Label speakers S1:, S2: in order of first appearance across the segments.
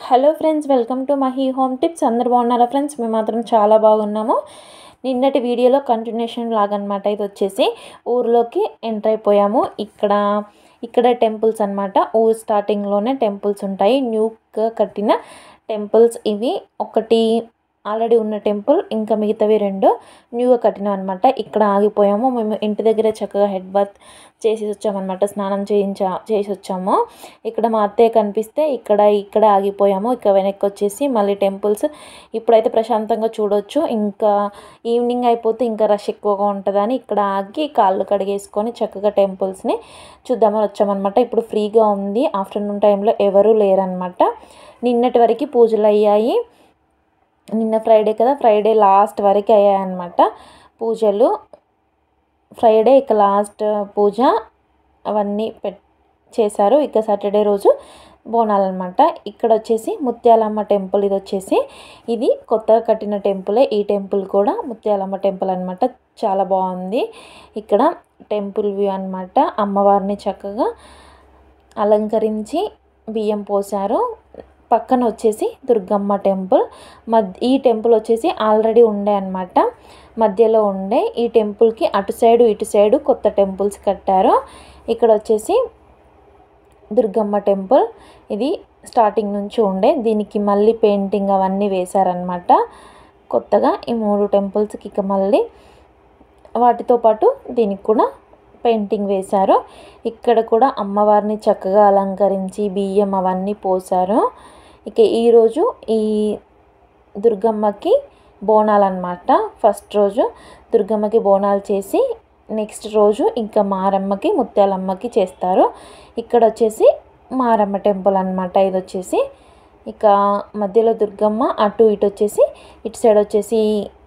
S1: hello friends welcome to Mahi home tips అందరు బాగున్నారా friends మేము మాత్రం చాలా బాగున్నాము నిన్నటి వీడియోలో కంటిన్యూషన్ లాగా అనమాట ఇది వచ్చేసి ఊర్లోకి ఎంటర్ అయిపోయాము ఇక్కడ ఇక్కడ టెంపుల్స్ అనమాట ఊరు స్టార్టింగ్లోనే టెంపుల్స్ ఉంటాయి న్యూగా కట్టిన టెంపుల్స్ ఇవి ఒకటి ఆల్రెడీ ఉన్న టెంపుల్ ఇంకా మిగతావి రెండు న్యూగా కట్టినాం అనమాట ఇక్కడ ఆగిపోయాము మేము ఇంటి దగ్గర చక్కగా హెడ్ బాత్ చేసి వచ్చామన్నమాట స్నానం చేయించా చేసి వచ్చాము ఇక్కడ మా అత్తయ్య కనిపిస్తే ఇక్కడ ఇక్కడ ఆగిపోయాము ఇక వెనక్కి వచ్చేసి మళ్ళీ టెంపుల్స్ ఇప్పుడైతే ప్రశాంతంగా చూడొచ్చు ఇంకా ఈవినింగ్ అయిపోతే ఇంకా రష్ ఎక్కువగా ఉంటుందని ఇక్కడ ఆగి కాళ్ళు కడిగేసుకొని చక్కగా టెంపుల్స్ని చూద్దామని వచ్చామన్నమాట ఇప్పుడు ఫ్రీగా ఉంది ఆఫ్టర్నూన్ టైంలో ఎవరూ లేరనమాట నిన్నటి వరకు పూజలు అయ్యాయి నిన్న ఫ్రైడే కదా ఫ్రైడే లాస్ట్ వరకు అయ్యాయన్నమాట పూజలు ఫ్రైడే ఇక లాస్ట్ పూజ అవన్నీ పెట్ చేశారు ఇక సాటర్డే రోజు బోనాలు అనమాట ఇక్కడ వచ్చేసి ముత్యాలమ్మ టెంపుల్ ఇది వచ్చేసి ఇది కొత్తగా కట్టిన టెంపులే ఈ టెంపుల్ కూడా ముత్యాలమ్మ టెంపుల్ అనమాట చాలా బాగుంది ఇక్కడ టెంపుల్ వ్యూ అనమాట అమ్మవారిని చక్కగా అలంకరించి బియ్యం పోసారు పక్కన వచ్చేసి దుర్గమ్మ టెంపుల్ మద్ ఈ టెంపుల్ వచ్చేసి ఆల్రెడీ ఉండే అనమాట మధ్యలో ఉండే ఈ టెంపుల్కి అటు సైడు ఇటు సైడు కొత్త టెంపుల్స్ కట్టారు ఇక్కడ వచ్చేసి దుర్గమ్మ టెంపుల్ ఇది స్టార్టింగ్ నుంచి ఉండే దీనికి మళ్ళీ పెయింటింగ్ అవన్నీ వేశారనమాట కొత్తగా ఈ మూడు టెంపుల్స్కి ఇక మళ్ళీ వాటితో పాటు దీనికి కూడా పెయింటింగ్ వేశారు ఇక్కడ కూడా అమ్మవారిని చక్కగా అలంకరించి బియ్యం అవన్నీ పోసారు ఇక ఈరోజు ఈ దుర్గమ్మకి బోనాలు అనమాట ఫస్ట్ రోజు దుర్గమ్మకి బోనాలు చేసి నెక్స్ట్ రోజు ఇంకా మారమ్మకి ముత్యాలమ్మకి చేస్తారు ఇక్కడ వచ్చేసి మారమ్మ టెంపుల్ అనమాట ఇది వచ్చేసి ఇక మధ్యలో దుర్గమ్మ అటు ఇటు వచ్చేసి ఇటు సైడ్ వచ్చేసి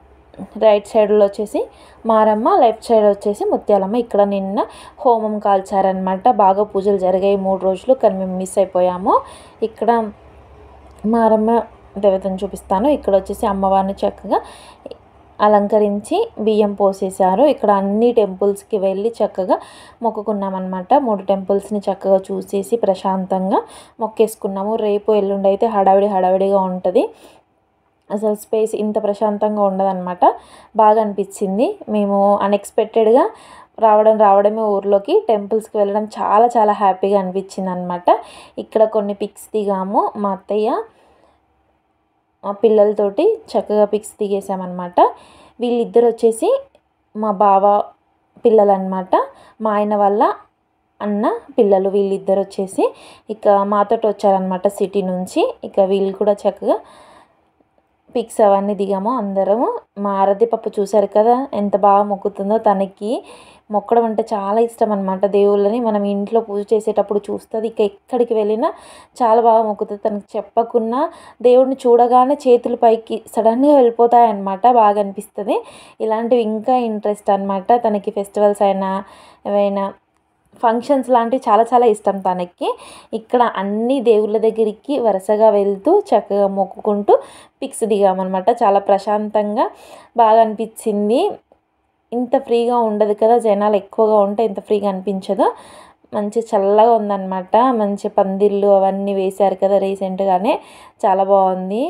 S1: రైట్ సైడ్లో వచ్చేసి మారమ్మ లెఫ్ట్ సైడ్ వచ్చేసి ముత్యాలమ్మ ఇక్కడ నిన్న హోమం కాల్చారనమాట బాగా పూజలు జరిగాయి మూడు రోజులు కానీ మేము మిస్ అయిపోయాము ఇక్కడ మారమ్మ దేవతను చూపిస్తాను ఇక్కడ వచ్చేసి అమ్మవారిని చక్కగా అలంకరించి బియ్యం పోసేశారు ఇక్కడ అన్ని టెంపుల్స్కి వెళ్ళి చక్కగా మొక్కుకున్నామన్నమాట మూడు టెంపుల్స్ని చక్కగా చూసేసి ప్రశాంతంగా మొక్కేసుకున్నాము రేపు ఎల్లుండి అయితే హడావిడి హడావిడిగా ఉంటుంది అసలు స్పేస్ ఇంత ప్రశాంతంగా ఉండదన్నమాట బాగా అనిపించింది మేము అన్ఎక్స్పెక్టెడ్గా రావడం రావడమే ఊర్లోకి టెంపుల్స్కి వెళ్ళడం చాలా చాలా హ్యాపీగా అనిపించింది అనమాట ఇక్కడ కొన్ని పిక్స్ దిగాము మా అత్తయ్య మా పిల్లలతోటి చక్కగా పిక్స్ దిగేసామన్నమాట వీళ్ళిద్దరు వచ్చేసి మా బావ పిల్లలు అనమాట మా ఆయన వాళ్ళ అన్న పిల్లలు వీళ్ళిద్దరు వచ్చేసి ఇక మాతోటి వచ్చారనమాట సిటీ నుంచి ఇక వీళ్ళు కూడా చక్కగా పిక్స్ అవన్నీ దిగాము అందరము మా ఆరాధ్య పప్పు చూసారు కదా ఎంత బాగా మొక్కుతుందో తనకి మొక్కడం అంటే చాలా ఇష్టం అనమాట దేవుళ్ళని మనం ఇంట్లో పూజ చేసేటప్పుడు చూస్తుంది ఇక ఎక్కడికి వెళ్ళినా చాలా బాగా మొక్కుతుంది తనకి చెప్పకున్నా దేవుడిని చూడగానే చేతుల పైకి సడన్గా వెళ్ళిపోతాయన్నమాట బాగా అనిపిస్తుంది ఇలాంటివి ఇంకా ఇంట్రెస్ట్ అనమాట తనకి ఫెస్టివల్స్ అయినా ఏవైనా ఫంక్షన్స్ లాంటివి చాలా చాలా ఇష్టం తనకి ఇక్కడ అన్ని దేవుళ్ళ దగ్గరికి వరుసగా వెళ్తూ చక్కగా మొక్కుకుంటూ పిక్స్ దిగామన్నమాట చాలా ప్రశాంతంగా బాగా అనిపించింది ఇంత ఫ్రీగా ఉండదు కదా జనాలు ఎక్కువగా ఉంటే ఇంత ఫ్రీగా అనిపించదు మంచి చల్లగా ఉందన్నమాట మంచి పందిళ్ళు అవన్నీ వేశారు కదా రీసెంట్గానే చాలా బాగుంది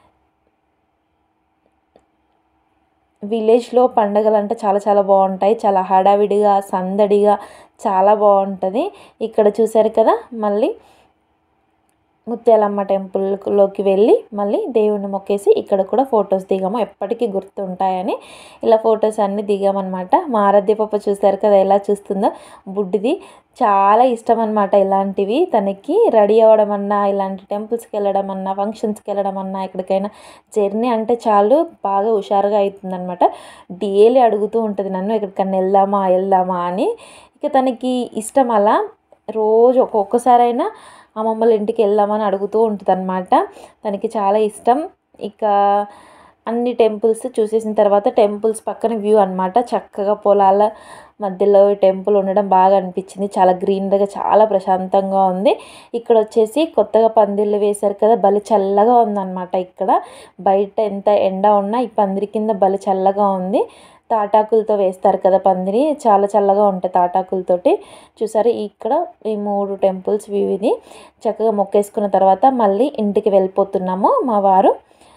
S1: విలేజ్లో పండుగలు అంటే చాలా చాలా బాగుంటాయి చాలా హడావిడిగా సందడిగా చాలా బాగుంటుంది ఇక్కడ చూసారు కదా మళ్ళీ ముత్యాలమ్మ టెంపుల్లోకి వెళ్ళి మళ్ళీ దేవుణ్ణి మొక్కేసి ఇక్కడ కూడా ఫొటోస్ దిగాము ఎప్పటికీ గుర్తుంటాయని ఇలా ఫొటోస్ అన్నీ దిగామన్నమాట మా ఆరాధ్య పప్ప చూసారు కదా ఎలా చూస్తుందో బుడ్డిది చాలా ఇష్టం అనమాట ఇలాంటివి తనకి రెడీ అవ్వడం అన్నా ఇలాంటి టెంపుల్స్కి వెళ్ళడం అన్నా ఫంక్షన్స్కి వెళ్ళడం అన్నా ఎక్కడికైనా జర్నీ అంటే చాలు బాగా హుషారుగా అవుతుందన్నమాట డైలీ అడుగుతూ ఉంటుంది నన్ను ఎక్కడికన్నా వెళ్దామా వెళ్దామా అని ఇక తనకి ఇష్టం అలా రోజు ఒక్కొక్కసారైనా అమ్మమ్మల ఇంటికి వెళ్దామని అడుగుతూ ఉంటుంది అనమాట తనకి చాలా ఇష్టం ఇక అన్ని టెంపుల్స్ చూసేసిన తర్వాత టెంపుల్స్ పక్కన వ్యూ అనమాట చక్కగా పొలాల మధ్యలో టెంపుల్ ఉండడం బాగా అనిపించింది చాలా గ్రీనరీగా చాలా ప్రశాంతంగా ఉంది ఇక్కడ వచ్చేసి కొత్తగా పందిళ్ళు వేశారు కదా బలి చల్లగా ఉందన్నమాట ఇక్కడ బయట ఎంత ఎండ ఉన్నా ఈ పందిరి కింద బలి చల్లగా ఉంది తాటాకులతో వేస్తారు కదా పందిరి చాలా చల్లగా ఉంటాయి తాటాకులతోటి చూసారు ఇక్కడ ఈ మూడు టెంపుల్స్ వివిధి చక్కగా మొక్కేసుకున్న తర్వాత మళ్ళీ ఇంటికి వెళ్ళిపోతున్నాము మా వారు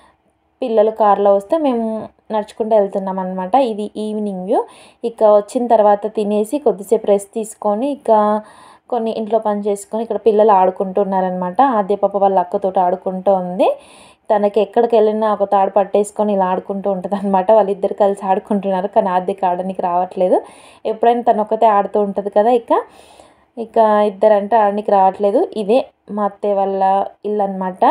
S1: పిల్లలు కార్లో వస్తే మేము నడుచుకుంటూ వెళ్తున్నాం అనమాట ఇది ఈవినింగ్ వ్యూ ఇక వచ్చిన తర్వాత తినేసి కొద్దిసేపు రెస్ట్ తీసుకొని ఇక కొన్ని ఇంట్లో పని చేసుకొని ఇక్కడ పిల్లలు ఆడుకుంటున్నారనమాట ఆద్య పాప వాళ్ళ అక్కతోటి ఆడుకుంటూ ఉంది తనకి ఎక్కడికి వెళ్ళినా ఒక తాడు పట్టేసుకొని ఇలా ఆడుకుంటూ ఉంటుంది అనమాట వాళ్ళిద్దరు కలిసి ఆడుకుంటున్నారు కానీ ఆద్యకి ఆడడానికి రావట్లేదు ఎప్పుడైనా తను ఒక్కతే ఆడుతూ ఉంటుంది కదా ఇక ఇక ఇద్దరంటే ఆడడానికి రావట్లేదు ఇదే మా అత్తయ్య వాళ్ళ ఇల్లు అనమాట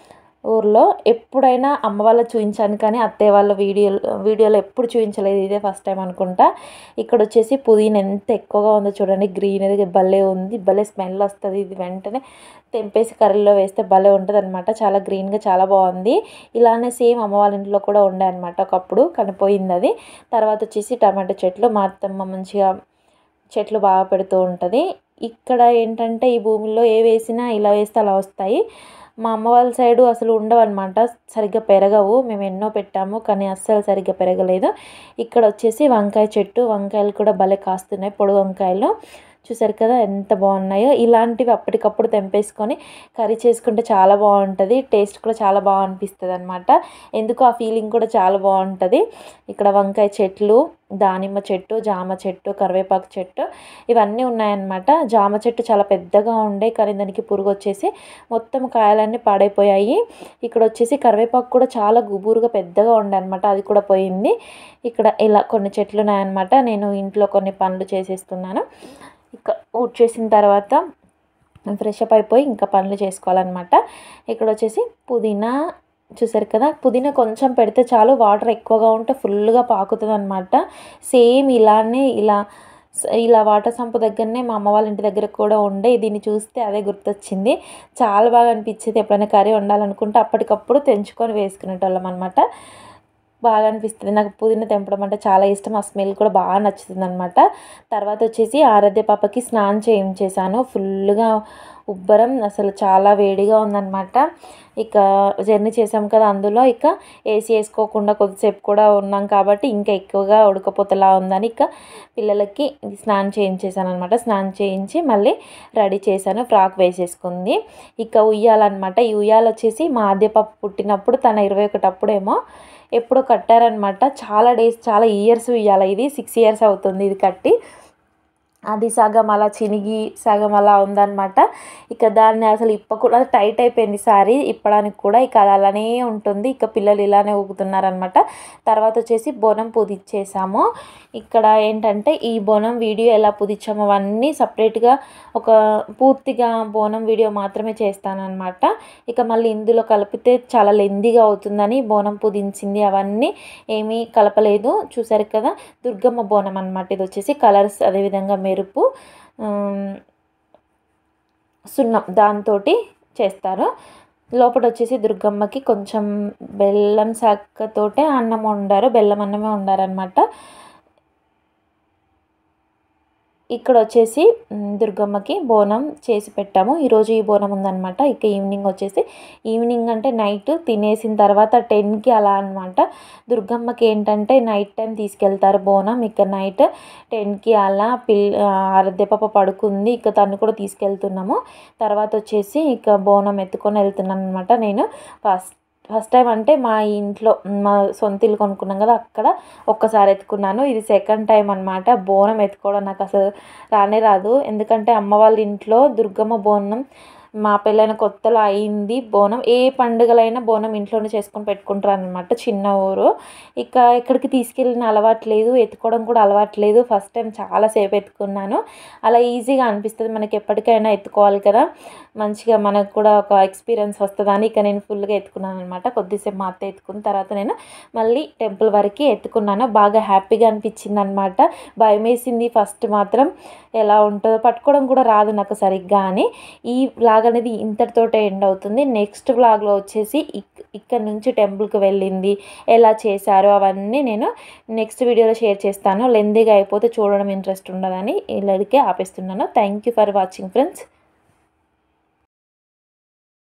S1: ఊర్లో ఎప్పుడైనా అమ్మ వాళ్ళ చూపించాను కానీ అత్తయ్య వాళ్ళ వీడియో వీడియోలో ఎప్పుడు చూపించలేదు ఇదే ఫస్ట్ టైం అనుకుంటా ఇక్కడ వచ్చేసి పుదీనా ఎంత ఎక్కువగా ఉందో చూడండి గ్రీనరీ భలే ఉంది భలే స్మెల్ వస్తుంది ఇది వెంటనే తెంపేసి కర్రీలో వేస్తే భలే ఉంటుంది అనమాట చాలా గ్రీన్గా చాలా బాగుంది ఇలానే సేమ్ అమ్మ వాళ్ళ ఇంట్లో కూడా ఉండే అనమాట ఒకప్పుడు కనిపోయింది అది తర్వాత వచ్చేసి టమాటో చెట్లు మా అత్తమ్మ మంచిగా చెట్లు బాగా పెడుతూ ఉంటుంది ఇక్కడ ఏంటంటే ఈ భూమిలో ఏ వేసినా ఇలా వేస్తే అలా వస్తాయి మా అమ్మ వాళ్ళ సైడు అసలు ఉండవు అనమాట సరిగ్గా పెరగవు మేము ఎన్నో పెట్టాము కానీ అస్సలు సరిగ్గా పెరగలేదు ఇక్కడ వచ్చేసి వంకాయ చెట్టు వంకాయలు కూడా భలే కాస్తున్నాయి పొడి వంకాయలు చూసారు కదా ఎంత బాగున్నాయో ఇలాంటివి అప్పటికప్పుడు తెంపేసుకొని కర్రీ చేసుకుంటే చాలా బాగుంటుంది టేస్ట్ కూడా చాలా బాగా అనిపిస్తుంది అనమాట ఎందుకు ఆ ఫీలింగ్ కూడా చాలా బాగుంటుంది ఇక్కడ వంకాయ చెట్లు దానిమ్మ చెట్టు జామ చెట్టు కరివేపాకు చెట్టు ఇవన్నీ ఉన్నాయన్నమాట జామ చెట్టు చాలా పెద్దగా ఉండే కానీ దానికి పురుగు వచ్చేసి మొత్తం కాయలన్నీ పాడైపోయాయి ఇక్కడ వచ్చేసి కరివేపాకు కూడా చాలా గుబురుగా పెద్దగా ఉండే అనమాట అది కూడా పోయింది ఇక్కడ ఇలా కొన్ని చెట్లు ఉన్నాయన్నమాట నేను ఇంట్లో కొన్ని పనులు చేసేస్తున్నాను ఇక ఊడ్ చేసిన తర్వాత ఫ్రెష్ అప్ అయిపోయి ఇంకా పనులు చేసుకోవాలన్నమాట ఇక్కడ వచ్చేసి పుదీనా చూసారు కదా పుదీనా కొంచెం పెడితే చాలు వాటర్ ఎక్కువగా ఉంటే ఫుల్గా పాకుతుంది అనమాట సేమ్ ఇలానే ఇలా ఇలా వాటర్ సంపు దగ్గరనే మా అమ్మ వాళ్ళ ఇంటి దగ్గర కూడా ఉండే దీన్ని చూస్తే అదే గుర్తొచ్చింది చాలా బాగా అనిపించేది ఎప్పుడైనా కర్రీ వండాలనుకుంటే అప్పటికప్పుడు తెంచుకొని వేసుకునేటోళ్ళం అనమాట బాగా అనిపిస్తుంది నాకు పుదీనా తెంపడం అంటే చాలా ఇష్టం ఆ స్మెల్ కూడా బాగా నచ్చుతుంది అనమాట తర్వాత వచ్చేసి ఆరాధ్య పాపకి స్నానం చేయించేసాను ఫుల్గా ఉబ్బరం అసలు చాలా వేడిగా ఉందన్నమాట ఇక జర్నీ చేసాం కదా అందులో ఇక ఏసీ వేసుకోకుండా కొద్దిసేపు కూడా ఉన్నాం కాబట్టి ఇంకా ఎక్కువగా ఉడకపోతలా ఉందని ఇక పిల్లలకి స్నానం చేయించేసాను అనమాట స్నానం చేయించి మళ్ళీ రెడీ చేశాను ఫ్రాక్ వేసేసుకుంది ఇక ఉయ్యాలన్నమాట ఈ ఉయ్యాల వచ్చేసి మా ఆద్య పాప పుట్టినప్పుడు తన ఇరవై ఒకటప్పుడేమో ఎప్పుడో కట్టారనమాట చాలా డేస్ చాలా ఇయర్స్ ఇవ్వాలి ఇది సిక్స్ ఇయర్స్ అవుతుంది ఇది కట్టి అది సగం అలా చినిగి సగం అలా ఉందన్నమాట ఇక దాన్ని అసలు ఇప్పకుండా టైట్ అయిపోయింది సారీ ఇప్పడానికి కూడా ఇక అది అలానే ఉంటుంది ఇక పిల్లలు ఇలానే ఊగుతున్నారనమాట తర్వాత వచ్చేసి బోనం పుదిచ్చేసాము ఇక్కడ ఏంటంటే ఈ బోనం వీడియో ఎలా పుదిచ్చామో అవన్నీ సపరేట్గా ఒక పూర్తిగా బోనం వీడియో మాత్రమే చేస్తానన్నమాట ఇక మళ్ళీ ఇందులో కలిపితే చాలా లెందీగా అవుతుందని బోనం పుదించింది అవన్నీ ఏమీ కలపలేదు చూసారు కదా దుర్గమ్మ బోనం అనమాట ఇది వచ్చేసి కలర్స్ అదేవిధంగా మెరుపు సున్నం దాంతో చేస్తారు లోపల వచ్చేసి దుర్గమ్మకి కొంచెం బెల్లం శాఖతోటే అన్నం వండారు బెల్లం అన్నమే వండారనమాట ఇక్కడ వచ్చేసి దుర్గమ్మకి బోనం చేసి పెట్టాము ఈరోజు ఈ బోనం ఉందన్నమాట ఇక ఈవినింగ్ వచ్చేసి ఈవినింగ్ అంటే నైట్ తినేసిన తర్వాత టెన్కి అలా అనమాట దుర్గమ్మకి ఏంటంటే నైట్ టైం తీసుకెళ్తారు బోనం ఇక నైట్ టెన్కి అలా పిల్ల ఆరాధ్య పాప పడుకుంది ఇక తను కూడా తీసుకెళ్తున్నాము తర్వాత వచ్చేసి ఇక బోనం ఎత్తుకొని వెళ్తున్నాను అనమాట నేను ఫస్ట్ ఫస్ట్ టైం అంటే మా ఇంట్లో మా సొంత ఇల్లు కొనుక్కున్నాం కదా అక్కడ ఒక్కసారి ఎత్తుకున్నాను ఇది సెకండ్ టైం అనమాట బోనం ఎత్తుకోవడం నాకు అసలు రానే రాదు ఎందుకంటే అమ్మ వాళ్ళ ఇంట్లో దుర్గమ్మ బోనం మా పెళ్ళైన కొత్తలో అయింది బోనం ఏ పండుగలైనా బోనం ఇంట్లోనే చేసుకొని పెట్టుకుంటారు అనమాట చిన్న ఊరు ఇక ఎక్కడికి తీసుకెళ్ళిన అలవాటు లేదు ఎత్తుకోవడం కూడా అలవాటు లేదు ఫస్ట్ టైం చాలాసేపు ఎత్తుకున్నాను అలా ఈజీగా అనిపిస్తుంది మనకి ఎప్పటికైనా ఎత్తుకోవాలి కదా మంచిగా మనకు కూడా ఒక ఎక్స్పీరియన్స్ వస్తుందని ఇక నేను ఫుల్గా ఎత్తుకున్నాను అనమాట కొద్దిసేపు మా అత్త ఎత్తుకున్న తర్వాత నేను మళ్ళీ టెంపుల్ వరకు ఎత్తుకున్నాను బాగా హ్యాపీగా అనిపించింది అనమాట భయం వేసింది ఫస్ట్ మాత్రం ఎలా ఉంటుందో పట్టుకోవడం కూడా రాదు నాకు సరిగ్గా అని ఈ వ్లాగ్ అనేది ఇంతటితోటే ఎండ్ అవుతుంది నెక్స్ట్ వ్లాగ్లో వచ్చేసి ఇక్ ఇక్కడ నుంచి టెంపుల్కి వెళ్ళింది ఎలా చేశారో అవన్నీ నేను నెక్స్ట్ వీడియోలో షేర్ చేస్తాను లెందీగా అయిపోతే చూడడం ఇంట్రెస్ట్ ఉండదని ఇలాగే ఆపేస్తున్నాను thank you for watching friends